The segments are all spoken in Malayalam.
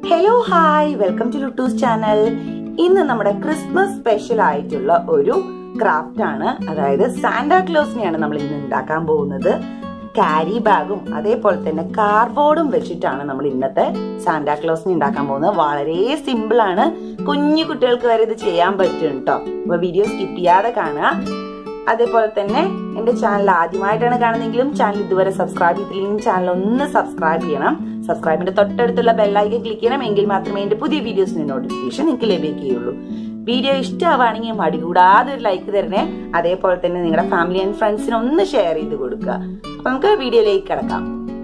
hello hi welcome to Luttus channel ഇന്ന് നമ്മുടെ ക്രിസ്മസ് സ്പെഷ്യൽ ആയിട്ടുള്ള ഒരു ക്രാഫ്റ്റ് ആണ് അതായത് സാന്റാക്ലോസിനെയാണ് നമ്മൾ ഇന്ന് ഉണ്ടാക്കാൻ പോകുന്നത് ക്യാരി ബാഗും അതേപോലെ തന്നെ കാർഡ്ബോർഡും വെച്ചിട്ടാണ് നമ്മൾ ഇന്നത്തെ സാന്റാക്ലോസിനെ ഉണ്ടാക്കാൻ പോകുന്നത് വളരെ സിമ്പിൾ ആണ് കുഞ്ഞു കുട്ടികൾക്ക് വരെ ഇത് ചെയ്യാൻ പറ്റും കേട്ടോ അപ്പൊ വീഡിയോ സ്കിപ്പ് ചെയ്യാതെ കാണുക അതേപോലെ തന്നെ എന്റെ ചാനൽ ആദ്യമായിട്ടാണ് കാണുന്നതെങ്കിലും ചാനൽ ഇതുവരെ സബ്സ്ക്രൈബ് ചെയ്തില്ലെങ്കിൽ ചാനൽ ഒന്ന് സബ്സ്ക്രൈബ് ചെയ്യണം സബ്സ്ക്രൈബിന്റെ തൊട്ടടുത്തുള്ള ബെല്ലൈക്കൻ ക്ലിക്ക് ചെയ്യണം എങ്കിൽ മാത്രമേ എന്റെ പുതിയ വീഡിയോസിന്റെ നോട്ടിഫിക്കേഷൻ നിങ്ങൾക്ക് ലഭിക്കുകയുള്ളൂ വീഡിയോ ഇഷ്ടമാവുകയാണെങ്കിൽ മടി കൂടാതെ ഒരു ലൈക്ക് തരണേ അതേപോലെ തന്നെ നിങ്ങളുടെ ഫാമിലി ആൻഡ് ഫ്രണ്ട്സിന് ഒന്ന് ഷെയർ ചെയ്ത് കൊടുക്കുക അപ്പൊ നമുക്ക് വീഡിയോയിലേക്ക് കിടക്കാം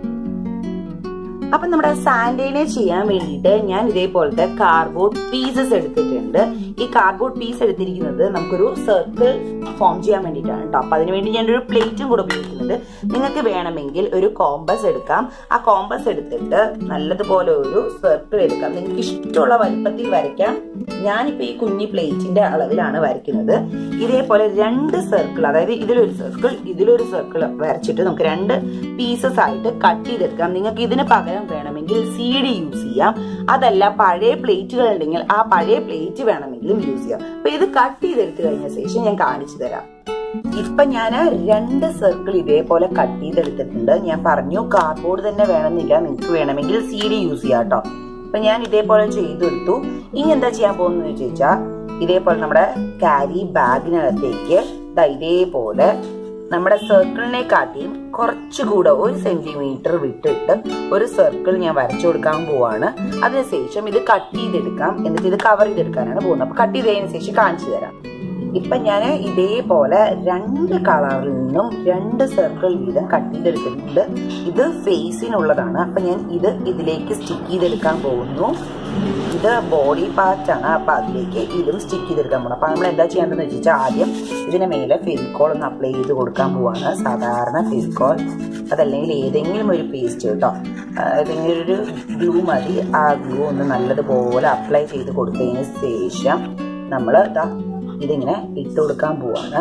അപ്പൊ നമ്മുടെ സാൻഡേനെ ചെയ്യാൻ വേണ്ടിയിട്ട് ഞാൻ ഇതേപോലത്തെ കാർഡ്ബോർഡ് പീസസ് എടുത്തിട്ടുണ്ട് ഈ കാർഡ്ബോർഡ് പീസ് എടുത്തിരിക്കുന്നത് നമുക്കൊരു സർക്കിൾ ഫോം ചെയ്യാൻ വേണ്ടിയിട്ടാണ് കേട്ടോ അപ്പൊ അതിനുവേണ്ടി ഞാൻ ഒരു പ്ലേറ്റും കൂടെ ഉപയോഗിക്കുന്നുണ്ട് നിങ്ങൾക്ക് വേണമെങ്കിൽ ഒരു കോമ്പസ് എടുക്കാം ആ കോമ്പസ് എടുത്തിട്ട് നല്ലതുപോലെ ഒരു സർക്കിൾ എടുക്കാം നിങ്ങൾക്ക് ഇഷ്ടമുള്ള വലുപ്പത്തിൽ വരയ്ക്കാം ഞാനിപ്പോ ഈ കുഞ്ഞി പ്ലേറ്റിന്റെ അളവിലാണ് വരയ്ക്കുന്നത് ഇതേപോലെ രണ്ട് സർക്കിൾ അതായത് ഇതിലൊരു സർക്കിൾ ഇതിലൊരു സർക്കിൾ വരച്ചിട്ട് നമുക്ക് രണ്ട് പീസസ് ആയിട്ട് കട്ട് ചെയ്തെടുക്കാം നിങ്ങൾക്ക് ഇതിന് പകരം വേണമെങ്കിൽ സി ഡി യൂസ് ചെയ്യാം അതല്ല പഴയ പ്ലേറ്റുകൾ ഉണ്ടെങ്കിൽ ആ പഴയ പ്ലേറ്റ് വേണമെങ്കിലും യൂസ് ചെയ്യാം അപ്പൊ ഇത് കട്ട് ചെയ്തെടുത്ത് കഴിഞ്ഞ ശേഷം ഞാൻ കാണിച്ചു തരാം ഇപ്പൊ ഞാൻ രണ്ട് സർക്കിൾ ഇതേപോലെ കട്ട് ചെയ്തെടുത്തിട്ടുണ്ട് ഞാൻ പറഞ്ഞു കാർഡ്ബോർഡ് തന്നെ വേണമെന്നില്ല നിങ്ങൾക്ക് വേണമെങ്കിൽ സി ഡി യൂസ് ചെയ്യാം കേട്ടോ അപ്പൊ ഞാൻ ഇതേപോലെ ചെയ്തെടുത്തു ഇനി എന്താ ചെയ്യാൻ പോകുന്നത് ചോദിച്ചാൽ ഇതേപോലെ നമ്മുടെ ക്യാരി ബാഗിനകത്തേക്ക് ഇതേപോലെ നമ്മുടെ സർക്കിളിനെ കാട്ടിയും കുറച്ചുകൂടെ ഒരു സെന്റിമീറ്റർ വിട്ടിട്ട് ഒരു സർക്കിൾ ഞാൻ വരച്ചു കൊടുക്കാൻ പോവാണ് അതിനുശേഷം ഇത് കട്ട് ചെയ്തെടുക്കാം എന്നിട്ട് ഇത് കവർ ചെയ്തെടുക്കാനാണ് പോകുന്നത് അപ്പൊ കട്ട് ചെയ്തതിനു ശേഷം കാണിച്ചു തരാം ഇപ്പൊ ഞാൻ ഇതേപോലെ രണ്ട് കളറിൽ നിന്നും രണ്ട് സർക്കിൾ വീതം കട്ട് ചെയ്തെടുത്തിട്ടുണ്ട് ഇത് ഫേസിനുള്ളതാണ് അപ്പൊ ഞാൻ ഇത് ഇതിലേക്ക് സ്റ്റിക്ക് ചെയ്തെടുക്കാൻ പോകുന്നു ഇത് ബോഡി പാർട്ട് ആണ് അപ്പൊ അതിലേക്ക് ഇതും സ്റ്റിക്ക് ചെയ്തെടുക്കാൻ പോകണം അപ്പൊ നമ്മൾ എന്താ ചെയ്യേണ്ടതെന്ന് വെച്ചാൽ ആദ്യം ഇതിന് മേലെ ഫെവിക്കോൾ ഒന്ന് അപ്ലൈ ചെയ്ത് കൊടുക്കാൻ പോവാണ് സാധാരണ ഫെവിക്കോൾ അതല്ലെങ്കിൽ ഏതെങ്കിലും ഒരു പേസ്റ്റ് കേട്ടോ ഏതെങ്കിലും ഒരു ഗ്ലൂ മതി ആ ഗ്ലൂ ഒന്ന് നല്ലതുപോലെ അപ്ലൈ ചെയ്ത് കൊടുത്തതിന് ശേഷം നമ്മൾ ഇതാ ഇതിങ്ങനെ ഇട്ട് കൊടുക്കാൻ പോവാണ്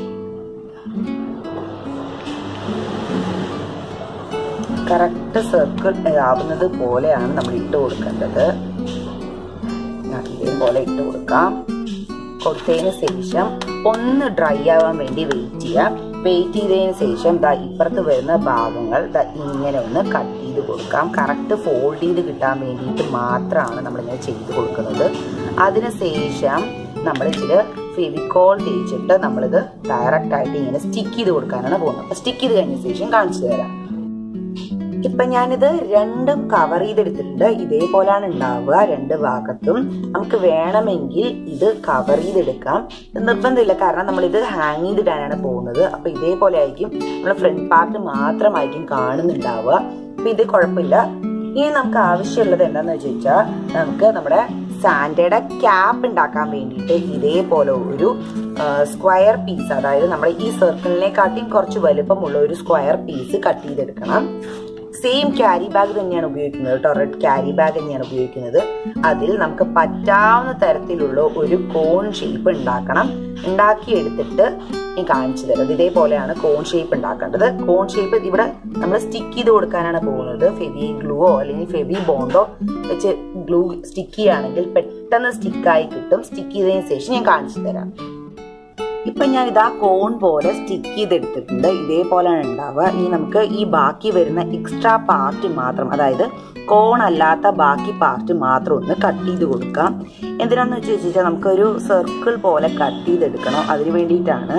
കറക്റ്റ് സർക്കിൾ ആവുന്നത് പോലെയാണ് നമ്മൾ ഇട്ട് കൊടുക്കേണ്ടത് ഇതേപോലെ ഇട്ട് കൊടുക്കാം കൊടുത്തതിന് ശേഷം ഒന്ന് ഡ്രൈ ആവാൻ വേണ്ടി വെയിറ്റ് ചെയ്യാം വെയിറ്റ് ചെയ്തതിന് ശേഷം ദാ ഇപ്പുറത്ത് വരുന്ന ഭാഗങ്ങൾ ദാ ഇങ്ങനെ ഒന്ന് കട്ട് ചെയ്ത് കൊടുക്കാം കറക്റ്റ് ഫോൾഡ് ചെയ്ത് കിട്ടാൻ വേണ്ടിയിട്ട് മാത്രമാണ് നമ്മളിങ്ങനെ ചെയ്ത് കൊടുക്കുന്നത് അതിന് ശേഷം നമ്മൾ ഇതിൽ ഫെവിക്കോൾ തേച്ചിട്ട് നമ്മളിത് ഡയറക്റ്റ് ആയിട്ട് ഇങ്ങനെ സ്റ്റിക്ക് ചെയ്ത് കൊടുക്കാനാണ് പോകുന്നത് അപ്പൊ സ്റ്റിക്ക് ചെയ്ത് കഴിഞ്ഞ ശേഷം കാണിച്ചു തരാം ഇപ്പൊ ഞാനിത് രണ്ടും കവർ ചെയ്തെടുത്തിട്ടുണ്ട് ഇതേപോലാണ് ഉണ്ടാവുക രണ്ട് ഭാഗത്തും നമുക്ക് വേണമെങ്കിൽ ഇത് കവർ ചെയ്തെടുക്കാം നിർബന്ധമില്ല കാരണം നമ്മൾ ഇത് ഹാങ് ചെയ്തിടാനാണ് പോകുന്നത് അപ്പൊ ഇതേപോലെ ആയിരിക്കും നമ്മൾ ഫ്രണ്ട് പാർട്ട് മാത്രമായിരിക്കും കാണുന്നുണ്ടാവുക അപ്പൊ ഇത് കുഴപ്പമില്ല ഇനി നമുക്ക് ആവശ്യമുള്ളത് എന്താണെന്ന് ചോദിച്ചാൽ നമുക്ക് നമ്മുടെ സാൻഡയുടെ ക്യാപ്പ് ഉണ്ടാക്കാൻ വേണ്ടിയിട്ട് ഇതേപോലെ ഒരു സ്ക്വയർ പീസ് അതായത് നമ്മുടെ ഈ സർക്കിളിനെക്കാട്ടിയും കുറച്ച് വലുപ്പമുള്ള ഒരു സ്ക്വയർ പീസ് കട്ട് ചെയ്തെടുക്കണം സെയിം ക്യാരി ബാഗ് തന്നെയാണ് ഉപയോഗിക്കുന്നത് കേട്ടോ റെഡ് ക്യാരി ബാഗ് തന്നെയാണ് ഉപയോഗിക്കുന്നത് അതിൽ നമുക്ക് പറ്റാവുന്ന തരത്തിലുള്ള ഒരു കോൺ ഷേപ്പ് ഉണ്ടാക്കണം ഉണ്ടാക്കിയെടുത്തിട്ട് ഞാൻ കാണിച്ചു തരാം ഇതേപോലെയാണ് കോൺ ഷേപ്പ് ഉണ്ടാക്കേണ്ടത് കോൺ ഷേപ്പ് ഇവിടെ നമ്മൾ സ്റ്റിക്ക് ചെയ്ത് കൊടുക്കാനാണ് പോകുന്നത് ഫെവി ഗ്ലൂവോ അല്ലെങ്കിൽ ഫെവി ബോണ്ടോ വെച്ച് ഗ്ലൂ സ്റ്റിക്ക് ചെയ്യുകയാണെങ്കിൽ പെട്ടെന്ന് സ്റ്റിക്കായി കിട്ടും സ്റ്റിക്ക് ചെയ്തതിന് ശേഷം ഞാൻ കാണിച്ചു തരാം ഇപ്പൊ ഞാൻ ഇതാ കോൺ പോലെ സ്റ്റിക്ക് ചെയ്തെടുത്തിട്ടുണ്ട് ഇതേപോലെയാണ് ഉണ്ടാവുക ഇനി നമുക്ക് ഈ ബാക്കി വരുന്ന എക്സ്ട്രാ പാർട്ട് മാത്രം അതായത് കോൺ അല്ലാത്ത ബാക്കി പാർട്ട് മാത്രം ഒന്ന് കട്ട് ചെയ്ത് കൊടുക്കാം എന്തിനാന്ന് വെച്ച് വെച്ചാൽ നമുക്കൊരു സർക്കിൾ പോലെ കട്ട് ചെയ്തെടുക്കണം അതിന് വേണ്ടിയിട്ടാണ്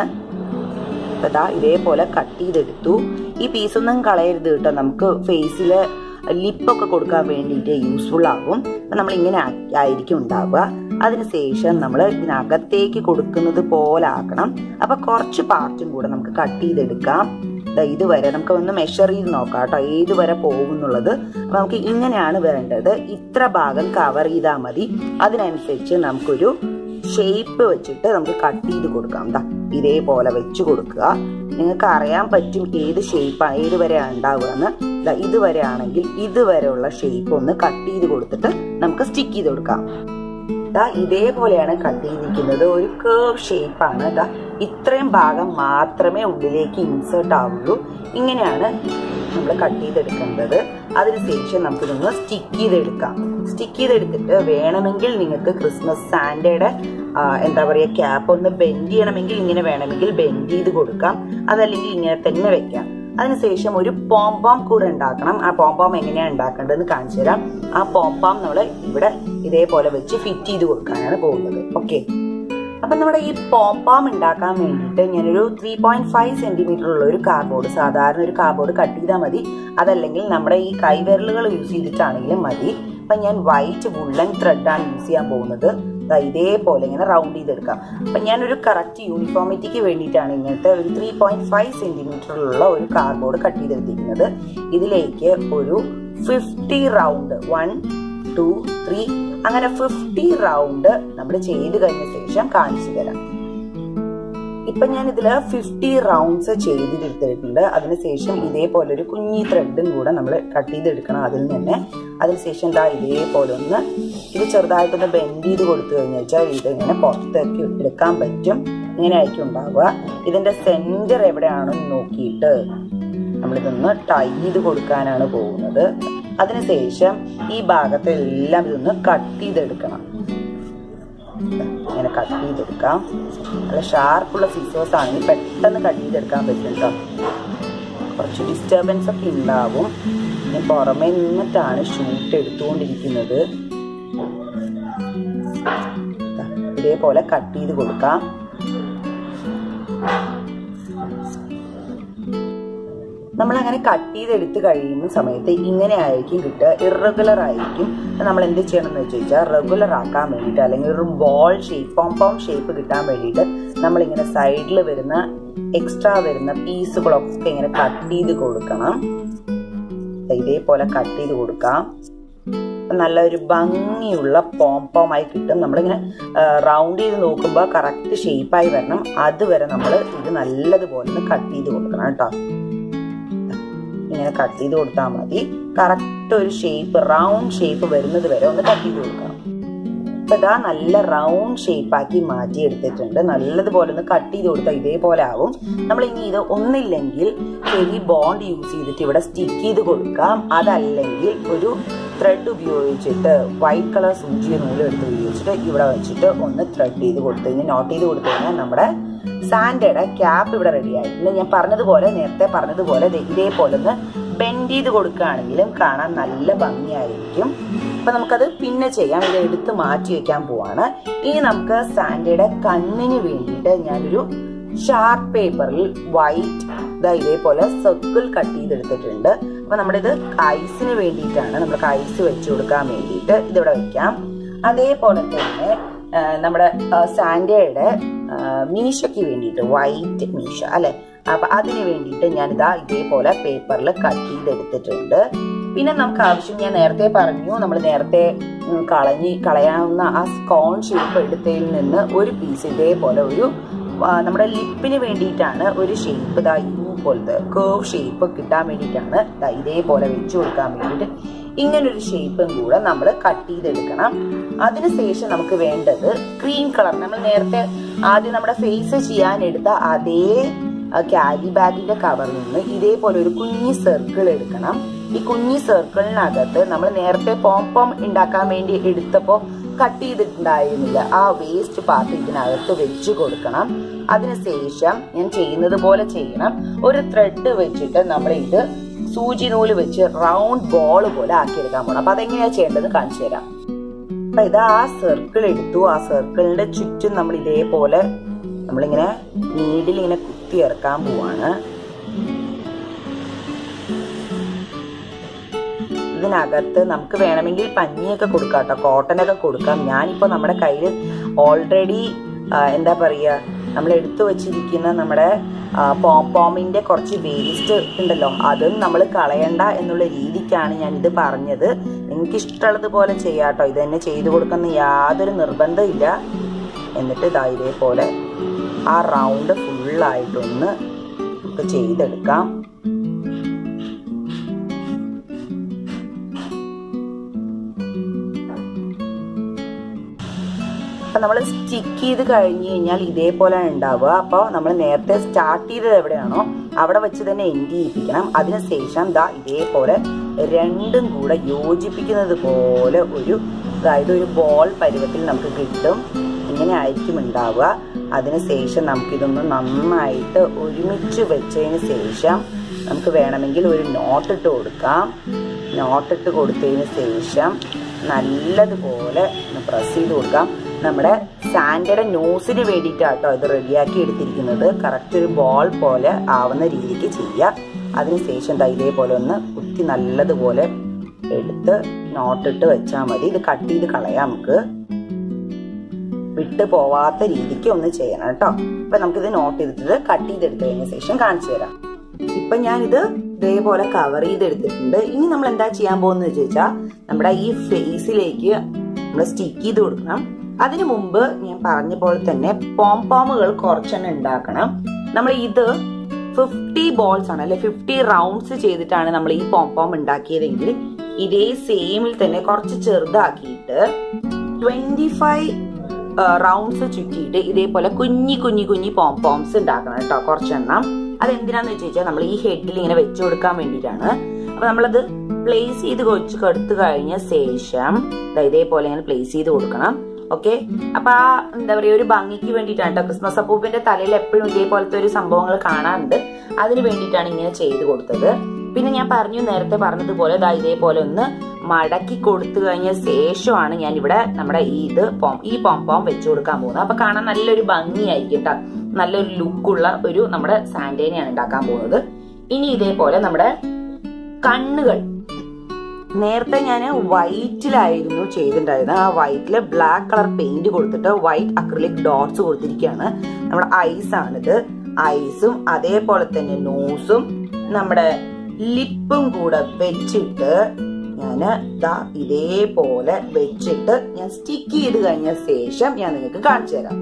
ഇതാ ഇതേപോലെ കട്ട് ചെയ്തെടുത്തു ഈ പീസൊന്നും കളയരുത് കേട്ടോ നമുക്ക് ഫേസിൽ ലിപ്പൊക്കെ കൊടുക്കാൻ വേണ്ടിയിട്ട് യൂസ്ഫുൾ ആകും നമ്മൾ ഇങ്ങനെ ആയിരിക്കും ഉണ്ടാവുക അതിനുശേഷം നമ്മൾ ഇതിനകത്തേക്ക് കൊടുക്കുന്നത് പോലെ ആക്കണം അപ്പൊ കുറച്ച് പാർട്ടും കൂടെ നമുക്ക് കട്ട് ചെയ്തെടുക്കാം ഇതുവരെ നമുക്ക് ഒന്ന് മെഷർ ചെയ്ത് നോക്കാം കേട്ടോ ഏത് വരെ പോകും എന്നുള്ളത് അപ്പൊ നമുക്ക് ഇങ്ങനെയാണ് വേണ്ടത് ഇത്ര ഭാഗം കവർ ചെയ്താൽ മതി അതിനനുസരിച്ച് നമുക്കൊരു ഷേപ്പ് വെച്ചിട്ട് നമുക്ക് കട്ട് ചെയ്ത് കൊടുക്കാം എന്താ ഇതേപോലെ വെച്ച് കൊടുക്കുക നിങ്ങൾക്ക് അറിയാൻ പറ്റും ഏത് ഷേപ്പാണ് ഏത് വരെയാണ് ഉണ്ടാവുക എന്ന് ഇതുവരെ ആണെങ്കിൽ ഇതുവരെയുള്ള ഷേപ്പ് ഒന്ന് കട്ട് ചെയ്ത് കൊടുത്തിട്ട് നമുക്ക് സ്റ്റിക്ക് ചെയ്ത് കൊടുക്കാം ദാ ഇതേപോലെയാണ് കട്ട് ചെയ്തിരിക്കുന്നത് ഒരു കേർവ് ഷേപ്പാണ് ദാ ഇത്രയും ഭാഗം മാത്രമേ ഉള്ളിലേക്ക് ഇൻസേർട്ട് ആവുള്ളൂ ഇങ്ങനെയാണ് നമ്മൾ കട്ട് ചെയ്തെടുക്കേണ്ടത് അതിനുശേഷം നമുക്കിതൊന്ന് സ്റ്റിക്ക് ചെയ്തെടുക്കാം സ്റ്റിക്ക് ചെയ്തെടുത്തിട്ട് വേണമെങ്കിൽ നിങ്ങൾക്ക് ക്രിസ്മസ് സാൻഡയുടെ എന്താ പറയുക ക്യാപ്പ് ഒന്ന് ബെൻഡ് ചെയ്യണമെങ്കിൽ ഇങ്ങനെ വേണമെങ്കിൽ ബെൻഡ് ചെയ്ത് കൊടുക്കാം അതല്ലെങ്കിൽ ഇങ്ങനെ തന്നെ വെക്കാം അതിനുശേഷം ഒരു പോംപോം കൂടെ ഉണ്ടാക്കണം ആ പോംപോം എങ്ങനെയാണ് ഉണ്ടാക്കേണ്ടതെന്ന് കാണിച്ചു തരാം ആ പോംപോം നമ്മൾ ഇവിടെ ഇതേപോലെ വെച്ച് ഫിറ്റ് ചെയ്ത് കൊടുക്കാനാണ് പോകുന്നത് ഓക്കെ അപ്പൊ നമ്മുടെ ഈ പോംപോം ഉണ്ടാക്കാൻ വേണ്ടിയിട്ട് ഞാനൊരു ത്രീ പോയിന്റ് ഫൈവ് സെന്റിമീറ്റർ ഉള്ള ഒരു കാർഡ്ബോർഡ് സാധാരണ ഒരു കാർഡ്ബോർഡ് കട്ട് ചെയ്താൽ മതി അതല്ലെങ്കിൽ നമ്മുടെ ഈ കൈവിരലുകൾ യൂസ് ചെയ്തിട്ടാണെങ്കിലും മതി അപ്പൊ ഞാൻ വൈറ്റ് വുള്ളൻ ത്രെഡാണ് യൂസ് ചെയ്യാൻ പോകുന്നത് ഇതേപോലെ ഇങ്ങനെ റൗണ്ട് ചെയ്തെടുക്കാം അപ്പൊ ഞാനൊരു കറക്റ്റ് യൂണിഫോമിറ്റിക്ക് വേണ്ടിയിട്ടാണ് ഇങ്ങനത്തെ ഒരു ത്രീ പോയിന്റ് ഫൈവ് സെന്റിമീറ്ററിലുള്ള ഒരു കാർഡ്ബോർഡ് കട്ട് ചെയ്തെടുത്തിരിക്കുന്നത് ഇതിലേക്ക് ഒരു fifty round one two three അങ്ങനെ ഫിഫ്റ്റി റൗണ്ട് നമ്മൾ ചെയ്ത് കഴിഞ്ഞ ശേഷം കാണിച്ചു തരാം ഇപ്പൊ ഞാൻ ഇതില് ഫിഫ്റ്റി റൗണ്ട്സ് ചെയ്തെടുത്തിട്ടുണ്ട് അതിനുശേഷം ഇതേപോലെ ഒരു കുഞ്ഞി ത്രെഡും കൂടെ നമ്മൾ കട്ട് ചെയ്തെടുക്കണം അതിൽ തന്നെ അതിനുശേഷം എന്താ ഇതേപോലെ ഒന്ന് ഇത് ചെറുതായിട്ടൊന്ന് ബെൻഡ് ചെയ്ത് കൊടുത്തു കഴിഞ്ഞാൽ വെച്ചാൽ ഇത് ഇങ്ങനെ പുറത്തേക്ക് എടുക്കാൻ പറ്റും ഇങ്ങനെ ആയിരിക്കും ഉണ്ടാവുക ഇതിന്റെ സെന്റർ എവിടെയാണെന്ന് നോക്കിയിട്ട് നമ്മളിതൊന്ന് ടൈ ചെയ്ത് കൊടുക്കാനാണ് പോകുന്നത് അതിനുശേഷം ഈ ഭാഗത്തെല്ലാം ഇതൊന്ന് കട്ട് ചെയ്തെടുക്കണം ഇങ്ങനെ കട്ട് ചെയ്തെടുക്കാം നല്ല ഷാർപ്പുള്ള സീസേഴ്സ് ആണെങ്കിൽ പെട്ടെന്ന് കട്ട് ചെയ്തെടുക്കാൻ പറ്റും കേട്ടോ കുറച്ച് ഡിസ്റ്റർബൻസ് ഒക്കെ ഉണ്ടാവും ഞാൻ പുറമെ നിന്നിട്ടാണ് ഷൂട്ട് എടുത്തുകൊണ്ടിരിക്കുന്നത് ഇതേപോലെ കട്ട് ചെയ്ത് കൊടുക്കാം നമ്മൾ അങ്ങനെ കട്ട് ചെയ്തെടുത്ത് കഴിയുന്ന സമയത്ത് ഇങ്ങനെ ആയിരിക്കും കിട്ടുക ഇറഗുലർ ആയിരിക്കും നമ്മൾ എന്ത് ചെയ്യണം എന്ന് വെച്ച് കഴിഞ്ഞാൽ റെഗുലർ ആക്കാൻ വേണ്ടിയിട്ട് അല്ലെങ്കിൽ ഒരു ബോൾ ഷേപ്പ് പോംപോം ഷേപ്പ് കിട്ടാൻ വേണ്ടിയിട്ട് നമ്മളിങ്ങനെ സൈഡിൽ വരുന്ന എക്സ്ട്രാ വരുന്ന പീസുകളൊക്കെ ഇങ്ങനെ കട്ട് ചെയ്ത് കൊടുക്കണം ഇതേപോലെ കട്ട് ചെയ്ത് കൊടുക്കാം നല്ലൊരു ഭംഗിയുള്ള പോംപോമായി കിട്ടും നമ്മളിങ്ങനെ റൗണ്ട് ചെയ്ത് നോക്കുമ്പോൾ കറക്റ്റ് ഷേപ്പായി വരണം അതുവരെ നമ്മൾ ഇത് നല്ലതുപോലെ ഒന്ന് കട്ട് ചെയ്ത് കൊടുക്കണം കേട്ടോ ഇങ്ങനെ കട്ട് ചെയ്ത് കൊടുത്താൽ മതി കറക്റ്റ് ഒരു ഷേപ്പ് റൗണ്ട് ഷേപ്പ് വരുന്നത് വരെ ഒന്ന് കട്ട് ചെയ്ത് കൊടുക്കണം അപ്പൊ ഇതാ നല്ല റൗണ്ട് ഷേപ്പാക്കി മാറ്റി എടുത്തിട്ടുണ്ട് നല്ലതുപോലെ ഒന്ന് കട്ട് ചെയ്ത് കൊടുത്താൽ ഇതേപോലെ ആവും നമ്മൾ ഇനി ഇത് ഒന്നില്ലെങ്കിൽ ചെറിയ ബോണ്ട് യൂസ് ചെയ്തിട്ട് ഇവിടെ സ്റ്റിക്ക് ചെയ്ത് കൊടുക്കാം അതല്ലെങ്കിൽ ഒരു ത്രെഡ് ഉപയോഗിച്ചിട്ട് വൈറ്റ് കളർ സൂചി നൂല് എടുത്ത് ഉപയോഗിച്ചിട്ട് ഇവിടെ വെച്ചിട്ട് ഒന്ന് ത്രെഡ് ചെയ്ത് കൊടുത്തു കഴിഞ്ഞാൽ നോട്ട് ചെയ്ത് കൊടുത്തു കഴിഞ്ഞാൽ നമ്മുടെ സാൻഡയുടെ ക്യാപ്പ് ഇവിടെ റെഡി ആയിട്ടുണ്ട് ഞാൻ പറഞ്ഞതുപോലെ നേരത്തെ പറഞ്ഞതുപോലെ ഇതേപോലെ ഒന്ന് ബെൻഡ് ചെയ്ത് കൊടുക്കുകയാണെങ്കിലും കാണാൻ നല്ല ഭംഗിയായിരിക്കും അപ്പൊ നമുക്കത് പിന്നെ ചെയ്യാം ഇത് എടുത്ത് മാറ്റി വെക്കാൻ പോവാണ് ഇനി നമുക്ക് സാൻഡയുടെ കണ്ണിന് വേണ്ടിയിട്ട് ഞാനൊരു ഷാർപ്പ് പേപ്പറിൽ വൈറ്റ് ഇതാ ഇതേപോലെ സർക്കിൾ കട്ട് ചെയ്തെടുത്തിട്ടുണ്ട് അപ്പൊ നമ്മുടെ ഇത് ഐസിന് വേണ്ടിയിട്ടാണ് നമുക്ക് ഐസ് വെച്ചു കൊടുക്കാൻ വേണ്ടിയിട്ട് ഇതിവിടെ വെക്കാം അതേപോലെ തന്നെ നമ്മുടെ സാൻഡയുടെ മീശയ്ക്ക് വേണ്ടിയിട്ട് വൈറ്റ് മീശ അല്ലെ അപ്പൊ അതിന് വേണ്ടിയിട്ട് ഞാനിതാ ഇതേപോലെ പേപ്പറിൽ കട്ട് ചെയ്തെടുത്തിട്ടുണ്ട് പിന്നെ നമുക്ക് ആവശ്യം ഞാൻ നേരത്തെ പറഞ്ഞു നമ്മൾ നേരത്തെ കളഞ്ഞ് കളയാവുന്ന ആ സ്കോൺ ഷേപ്പ് എടുത്തതിൽ നിന്ന് ഒരു പീസ് ഇതേപോലെ ഒരു നമ്മുടെ ലിപ്പിന് വേണ്ടിയിട്ടാണ് ഒരു ഷേപ്പ് ഇതാ യു പോലത്തെ കേർവ് ഷേപ്പ് കിട്ടാൻ വേണ്ടിയിട്ടാണ് ഇതേപോലെ വെച്ചു കൊടുക്കാൻ വേണ്ടിയിട്ട് ഇങ്ങനൊരു ഷേപ്പും കൂടെ നമ്മൾ കട്ട് ചെയ്തെടുക്കണം അതിനുശേഷം നമുക്ക് വേണ്ടത് ക്രീം കളർ നമ്മൾ നേരത്തെ ആദ്യം നമ്മുടെ ഫേസ് ചെയ്യാൻ എടുത്ത അതേ ക്യാരി ബാഗിന്റെ കവറിൽ നിന്ന് ഇതേപോലെ ഒരു കുഞ്ഞി സർക്കിൾ എടുക്കണം ഈ കുഞ്ഞി സർക്കിളിനകത്ത് നമ്മൾ നേരത്തെ പോംപോം ഉണ്ടാക്കാൻ വേണ്ടി എടുത്തപ്പോൾ കട്ട് ചെയ്തിട്ടുണ്ടായിരുന്നില്ല ആ വേസ്റ്റ് പാർട്ട് ഇതിനകത്ത് വെച്ച് കൊടുക്കണം അതിനുശേഷം ഞാൻ ചെയ്യുന്നത് പോലെ ചെയ്യണം ഒരു ത്രെഡ് വെച്ചിട്ട് നമ്മൾ ഇത് സൂചി നൂല് വെച്ച് റൗണ്ട് ബോൾ പോലെ ആക്കിയെടുക്കാൻ പോകണം അപ്പൊ അതെങ്ങനെയാ ചെയ്യേണ്ടത് കാണിച്ചു തരാം അപ്പൊ ഇത് ആ സർക്കിൾ എടുത്തു ആ സർക്കിളിന്റെ ചുറ്റും നമ്മൾ ഇതേപോലെ നമ്മളിങ്ങനെ നീഡിൽ ഇങ്ങനെ കുത്തി ഇറക്കാൻ പോവാണ് ഇതിനകത്ത് നമുക്ക് വേണമെങ്കിൽ പഞ്ഞിയൊക്കെ കൊടുക്കാം കേട്ടോ കോട്ടനൊക്കെ കൊടുക്കാം ഞാനിപ്പോൾ നമ്മുടെ കയ്യിൽ ഓൾറെഡി എന്താ പറയുക നമ്മൾ എടുത്തു വച്ചിരിക്കുന്ന നമ്മുടെ പോംപോമിന്റെ കുറച്ച് വേസ്റ്റ് ഉണ്ടല്ലോ അതും നമ്മൾ കളയണ്ട എന്നുള്ള രീതിക്കാണ് ഞാൻ ഇത് പറഞ്ഞത് നിങ്ങൾക്ക് ഇഷ്ടമുള്ളതുപോലെ ചെയ്യാട്ടോ ഇത് തന്നെ ചെയ്തു കൊടുക്കുന്ന യാതൊരു നിർബന്ധമില്ല എന്നിട്ട് ഇതാ ഇതേപോലെ ആ റൗണ്ട് ഫുള്ളായിട്ടൊന്ന് നമുക്ക് ചെയ്തെടുക്കാം അപ്പം നമ്മൾ സ്റ്റിക്ക് ചെയ്ത് കഴിഞ്ഞ് കഴിഞ്ഞാൽ ഇതേപോലെ ഉണ്ടാവുക അപ്പോൾ നമ്മൾ നേരത്തെ സ്റ്റാർട്ട് ചെയ്തത് എവിടെയാണോ അവിടെ വെച്ച് തന്നെ എൻഡ് ചെയ്യിപ്പിക്കണം അതിനുശേഷം ദാ ഇതേപോലെ രണ്ടും കൂടെ യോജിപ്പിക്കുന്നത് പോലെ ഒരു അതായത് ഒരു ബോൾ പരുവത്തിൽ നമുക്ക് കിട്ടും ഇങ്ങനെ ആയിരിക്കും ഉണ്ടാവുക അതിനുശേഷം നമുക്കിതൊന്ന് നന്നായിട്ട് ഒരുമിച്ച് വെച്ചതിന് ശേഷം നമുക്ക് വേണമെങ്കിൽ ഒരു നോട്ടിട്ട് കൊടുക്കാം നോട്ടിട്ട് കൊടുത്തതിന് ശേഷം നല്ലതുപോലെ ഒന്ന് പ്രസ് ചെയ്ത് കൊടുക്കാം നമ്മുടെ സാൻഡയുടെ നോസിന് വേണ്ടിയിട്ടാട്ടോ ഇത് റെഡിയാക്കി എടുത്തിരിക്കുന്നത് കറക്റ്റ് ഒരു ബോൾ പോലെ ആവുന്ന രീതിക്ക് ചെയ്യാം അതിനുശേഷം ദാ ഇതേപോലെ ഒന്ന് കുത്തി നല്ലതുപോലെ എടുത്ത് നോട്ടിട്ട് വെച്ചാൽ മതി ഇത് കട്ട് ചെയ്ത് കളയാം നമുക്ക് വിട്ടു പോവാത്ത രീതിക്ക് ഒന്ന് ചെയ്യണം കേട്ടോ അപ്പൊ നമുക്കിത് നോട്ട് ചെയ്തിട്ട് കട്ട് ചെയ്തെടുത്ത് കഴിഞ്ഞ ശേഷം കാണിച്ചു തരാം ഇപ്പൊ ഞാനിത് ഇതേപോലെ കവർ ചെയ്തെടുത്തിട്ടുണ്ട് ഇനി നമ്മൾ എന്താ ചെയ്യാൻ പോകുന്നത് ചോദിച്ചാൽ നമ്മുടെ ഈ ഫേസിലേക്ക് നമ്മൾ സ്റ്റിക്ക് ചെയ്ത് കൊടുക്കണം അതിനു മുമ്പ് ഞാൻ പറഞ്ഞ പോലെ തന്നെ പോംപോമുകൾ കുറച്ചെണ്ണം ഉണ്ടാക്കണം നമ്മൾ ഇത് ഫിഫ്റ്റി ബോൾസ് ആണ് അല്ലെ ഫിഫ്റ്റി റൗണ്ട്സ് ചെയ്തിട്ടാണ് നമ്മൾ ഈ പോംപോം ഉണ്ടാക്കിയതെങ്കിൽ ഇതേ സെയിമിൽ തന്നെ കുറച്ച് ചെറുതാക്കിയിട്ട് ട്വന്റി ഫൈവ് റൗണ്ട്സ് ചുറ്റിയിട്ട് ഇതേപോലെ കുഞ്ഞി കുഞ്ഞി കുഞ്ഞി പോംപോംസ് ഉണ്ടാക്കണം കേട്ടോ കുറച്ചെണ്ണം അതെന്തിനാന്ന് വെച്ച് കഴിഞ്ഞാൽ നമ്മൾ ഈ ഹെഡിൽ ഇങ്ങനെ വെച്ചു കൊടുക്കാൻ വേണ്ടിയിട്ടാണ് അപ്പൊ നമ്മളത് പ്ലേസ് ചെയ്ത് കൊച്ചു കൊടുത്തു കഴിഞ്ഞ ശേഷം ഇതേപോലെ ഇങ്ങനെ പ്ലേസ് ചെയ്ത് കൊടുക്കണം ഓക്കെ അപ്പൊ ആ എന്താ പറയാ ഒരു ഭംഗിക്ക് വേണ്ടിയിട്ടാണ് കേട്ടോ ക്രിസ്മസ് അപ്പൂപ്പിന്റെ തലയിൽ എപ്പോഴും ഇതേപോലത്തെ ഒരു സംഭവങ്ങൾ കാണാറുണ്ട് അതിന് വേണ്ടിയിട്ടാണ് ഇങ്ങനെ ചെയ്ത് കൊടുത്തത് പിന്നെ ഞാൻ പറഞ്ഞു നേരത്തെ പറഞ്ഞതുപോലെ ദാ ഇതേപോലെ ഒന്ന് മടക്കി കൊടുത്തു കഴിഞ്ഞ ശേഷമാണ് ഞാൻ ഇവിടെ നമ്മുടെ ഈ ഇത് പോം ഈ പോംപോം വെച്ചു കൊടുക്കാൻ പോകുന്നത് അപ്പൊ കാണാൻ നല്ലൊരു ഭംഗിയായിരിക്കും കേട്ടോ നല്ലൊരു ലുക്കുള്ള ഒരു നമ്മുടെ സാൻഡേനെയാണ് ഉണ്ടാക്കാൻ പോകുന്നത് ഇനി ഇതേപോലെ നമ്മുടെ കണ്ണുകൾ നേരത്തെ ഞാൻ വൈറ്റിലായിരുന്നു ചെയ്തിട്ടുണ്ടായിരുന്നത് ആ വൈറ്റില് ബ്ലാക്ക് കളർ പെയിന്റ് കൊടുത്തിട്ട് വൈറ്റ് അക്രിലിക് ഡോട്ട്സ് കൊടുത്തിരിക്കുകയാണ് നമ്മുടെ ഐസ് ആണിത് ഐസും അതേപോലെ തന്നെ നോസും നമ്മുടെ ലിപ്പും കൂടെ വെച്ചിട്ട് ഞാൻ ദാ ഇതേപോലെ വെച്ചിട്ട് ഞാൻ സ്റ്റിക്ക് ചെയ്ത് കഴിഞ്ഞ ശേഷം ഞാൻ നിങ്ങൾക്ക് കാണിച്ചു തരാം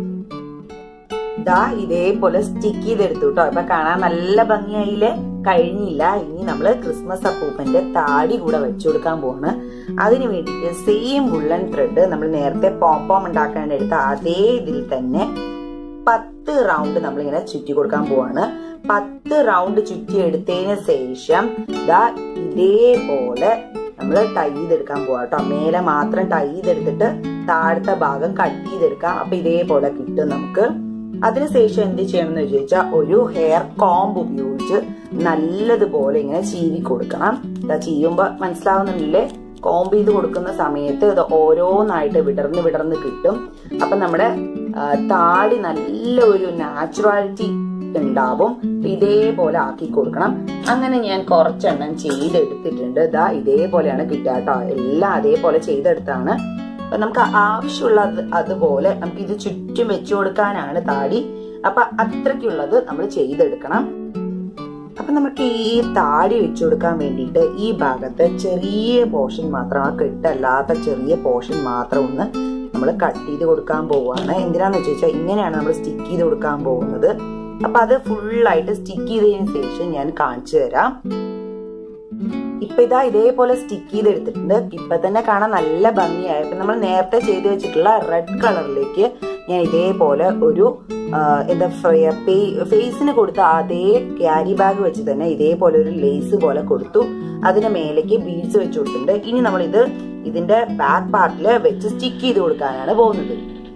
ദാ ഇതേപോലെ സ്റ്റിക്ക് ചെയ്തെടുത്തു കേട്ടോ ഇപ്പൊ കാണാൻ നല്ല ഭംഗിയായില്ലേ കഴിഞ്ഞില്ല ഇനി നമ്മള് ക്രിസ്മസ് അപ്പൂപ്പന്റെ താടി കൂടെ വെച്ചു കൊടുക്കാൻ പോവാണ് അതിന് വേണ്ടിയിട്ട് സെയിം വുള്ളൻ ത്രെഡ് നമ്മൾ നേരത്തെ പോംപോം ഉണ്ടാക്കാൻ എടുത്ത അതേ ഇതിൽ തന്നെ പത്ത് റൗണ്ട് നമ്മളിങ്ങനെ ചുറ്റി കൊടുക്കാൻ പോവാണ് പത്ത് റൗണ്ട് ചുറ്റി എടുത്തതിന് ശേഷം ദാ ഇതേപോലെ നമ്മൾ ടൈ ചെയ്തെടുക്കാൻ പോവാം കേട്ടോ മേലെ മാത്രം ടൈ ചെയ്തെടുത്തിട്ട് താഴത്തെ ഭാഗം കട്ട് ചെയ്തെടുക്കാം അപ്പൊ ഇതേപോലെ കിട്ടും നമുക്ക് അതിനുശേഷം എന്ത് ചെയ്യണം എന്ന് ചോദിച്ചാൽ ഒരു ഹെയർ കോംബ് ഉപയോഗിച്ച് നല്ലതുപോലെ ഇങ്ങനെ ചീവി കൊടുക്കണം ഇതാ ചീവുമ്പോ മനസ്സിലാവുന്നില്ലേ കോംബ് ചെയ്ത് കൊടുക്കുന്ന സമയത്ത് ഇത് ഓരോന്നായിട്ട് വിടർന്ന് വിടർന്ന് കിട്ടും അപ്പൊ നമ്മുടെ ആ, താടി നല്ല ഒരു നാച്ചുറാലിറ്റി ഉണ്ടാവും ഇതേപോലെ ആക്കി കൊടുക്കണം അങ്ങനെ ഞാൻ കുറച്ചെണ്ണം ചെയ്തെടുത്തിട്ടുണ്ട് ഇതാ ഇതേപോലെയാണ് കിട്ടുക കേട്ടോ എല്ലാം അതേപോലെ ചെയ്തെടുത്താണ് അപ്പൊ നമുക്ക് ആവശ്യമുള്ള അതുപോലെ നമുക്ക് ഇത് ചുറ്റും വെച്ചു കൊടുക്കാനാണ് താടി അപ്പൊ അത്രയ്ക്കുള്ളത് നമ്മൾ ചെയ്തെടുക്കണം അപ്പൊ നമുക്ക് ഈ താടി വെച്ചു കൊടുക്കാൻ വേണ്ടിയിട്ട് ഈ ഭാഗത്ത് ചെറിയ പോർഷൻ മാത്രം ആ കെട്ടല്ലാത്ത ചെറിയ പോർഷൻ മാത്രം ഒന്ന് നമ്മൾ കട്ട് ചെയ്ത് കൊടുക്കാൻ പോവുകയാണ് എന്തിനാന്ന് വെച്ച് കഴിഞ്ഞാൽ ഇങ്ങനെയാണ് നമ്മൾ സ്റ്റിക്ക് ചെയ്ത് കൊടുക്കാൻ പോകുന്നത് അപ്പൊ അത് ഫുള്ളായിട്ട് സ്റ്റിക്ക് ചെയ്തതിന് ശേഷം ഞാൻ കാണിച്ചു തരാം ഇപ്പൊ ഇതാ ഇതേപോലെ സ്റ്റിക്ക് ചെയ്തെടുത്തിട്ടുണ്ട് ഇപ്പൊ തന്നെ കാണാൻ നല്ല ഭംഗിയായി ഇപ്പൊ നമ്മൾ നേരത്തെ ചെയ്ത് വെച്ചിട്ടുള്ള റെഡ് കളറിലേക്ക് ഞാൻ ഇതേപോലെ ഒരു ആ, എന്താ പറയാ ഫേസിന് കൊടുത്ത അതേ ക്യാരി ബാഗ് വെച്ച് തന്നെ ഇതേപോലെ ഒരു ലേസ് പോലെ കൊടുത്തു അതിന് മേലേക്ക് ബീഡ്സ് വെച്ച് കൊടുത്തിട്ടുണ്ട് ഇനി നമ്മൾ ഇത് ഇതിന്റെ ബാക്ക് പാർട്ടിൽ വെച്ച് സ്റ്റിക്ക് ചെയ്ത് കൊടുക്കാനാണ് പോകുന്നത്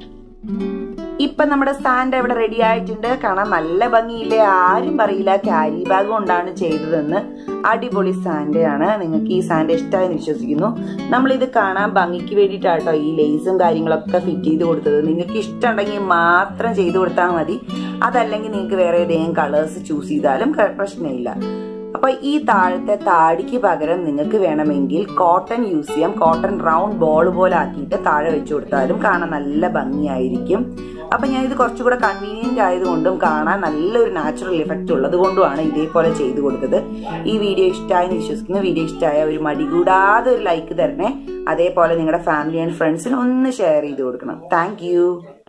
ഇപ്പൊ നമ്മുടെ സാൻഡ് ഇവിടെ റെഡി ആയിട്ടുണ്ട് കാണാൻ നല്ല ഭംഗിയില്ലേ ആരും പറയില്ല ക്യാരി ബാഗ് കൊണ്ടാണ് ചെയ്തതെന്ന് അടിപൊളി സാൻഡയാണ് നിങ്ങൾക്ക് ഈ സാൻഡ് ഇഷ്ടമായെന്ന് വിശ്വസിക്കുന്നു നമ്മൾ ഇത് കാണാൻ ഭംഗിക്ക് വേണ്ടിയിട്ടാട്ടോ ഈ ലേസും കാര്യങ്ങളൊക്കെ ഫിറ്റ് ചെയ്ത് കൊടുത്തത് നിങ്ങൾക്ക് ഇഷ്ടമുണ്ടെങ്കിൽ മാത്രം ചെയ്തു കൊടുത്താൽ മതി അതല്ലെങ്കിൽ നിങ്ങൾക്ക് വേറെ ഏതെങ്കിലും കളേഴ്സ് ചൂസ് ചെയ്താലും ക- പ്രശ്നമില്ല അപ്പൊ ഈ താഴത്തെ താടിക്ക് പകരം നിങ്ങൾക്ക് വേണമെങ്കിൽ കോട്ടൺ യൂസ് ചെയ്യാം കോട്ടൺ റൗണ്ട് ബോൾ പോലെ ആക്കിയിട്ട് താഴെ വെച്ചു കൊടുത്താലും കാണാൻ നല്ല ഭംഗിയായിരിക്കും അപ്പൊ ഞാൻ ഇത് കുറച്ചുകൂടെ കൺവീനിയന്റ് ആയതുകൊണ്ടും കാണാൻ നല്ലൊരു നാച്ചുറൽ ഇഫക്റ്റ് ഉള്ളത് കൊണ്ടുമാണ് ഇതേപോലെ ചെയ്തു കൊടുത്തത് ഈ വീഡിയോ ഇഷ്ടമായെന്ന് വിശ്വസിക്കുന്നു വീഡിയോ ഇഷ്ടമായ ഒരു മടി കൂടാതെ ഒരു ലൈക്ക് തരണേ അതേപോലെ നിങ്ങളുടെ ഫാമിലി ആൻഡ് ഫ്രണ്ട്സിന് ഒന്ന് ഷെയർ ചെയ്ത് കൊടുക്കണം താങ്ക്